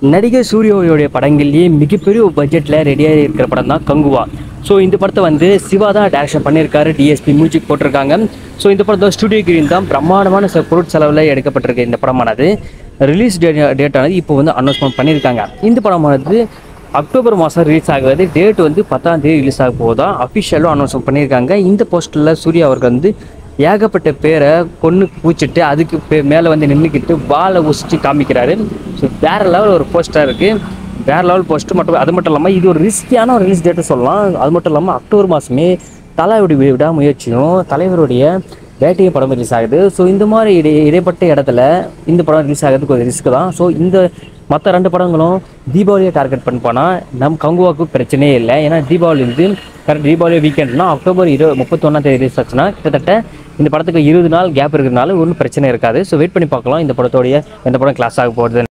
நடிகர் சூர்யாவுடைய படங்கள்லேயே மிகப்பெரிய ஒரு பட்ஜெட்டில் ரெடியாக இருக்கிற படம் தான் கங்குவா ஸோ இந்த படத்தை வந்து சிவா தான் டேரக்ஷன் பண்ணியிருக்காரு டிஎஸ்பி மியூசிக் போட்டிருக்காங்க ஸோ இந்த படத்தை ஸ்டுடியோ கிரீன் தான் பிரம்மாண்டமான செ- பொருட்செலவில் எடுக்கப்பட்டிருக்கு இந்த படமானது ரிலீஸ் டேட் டேட் ஆனது இப்போ வந்து அனௌன்ஸ்மெண்ட் பண்ணியிருக்காங்க இந்த படமானது அக்டோபர் மாதம் ரிலீஸ் ஆகுது டேட் வந்து பத்தாம் தேதி ரிலீஸ் ஆக போதா அஃபிஷியலும் அனௌன்ஸ் பண்ணியிருக்காங்க இந்த போஸ்டரில் சூர்யா அவர்கள் வந்து ஏகப்பட்ட பேரை கொன்று பூச்சிட்டு அதுக்கு பே மேலே வந்து நின்றுக்கிட்டு பாலை உசிச்சு காமிக்கிறாரு ஸோ வேற லெவல் ஒரு போஸ்டர் இருக்குது வேற லெவல் போஸ்ட் மட்டும் அது மட்டும் இல்லாமல் இது ஒரு ரிஸ்கியான ஒரு ரிலீஸ் டேட்டு சொல்லலாம் அது மட்டும் இல்லாமல் அக்டோபர் மாதமே தலைவருடைய விடாமுயற்சியும் தலைவருடைய வேட்டையும் படம் ரிலீஸ் ஆகுது ஸோ இந்த மாதிரி இடை இடைப்பட்ட இடத்துல இந்த படம் ரிலீஸ் ஆகிறதுக்கு ஒரு ரிஸ்க் தான் ஸோ இந்த மற்ற ரெண்டு படங்களும் தீபாவளியை டார்கெட் பண்ணி போனால் நம் கங்குவாவுக்கு பிரச்சனையே இல்லை ஏன்னா தீபாவளி வந்து கரெக்ட் தீபாவளி வீக்கெண்ட்னா அக்டோபர் இரு முப்பத்தொன்னாம் தேதி ரிலீஸ் ஆச்சுன்னா கிட்டத்தட்ட இந்த படத்துக்கு இருபது நாள் கேப் இருக்கிறதுனால ஒன்றும் பிரச்சனை இருக்காது ஸோ வெயிட் பண்ணி பார்க்கலாம் இந்த படத்தோடைய எந்த படம் கிளாஸ் ஆக போகுது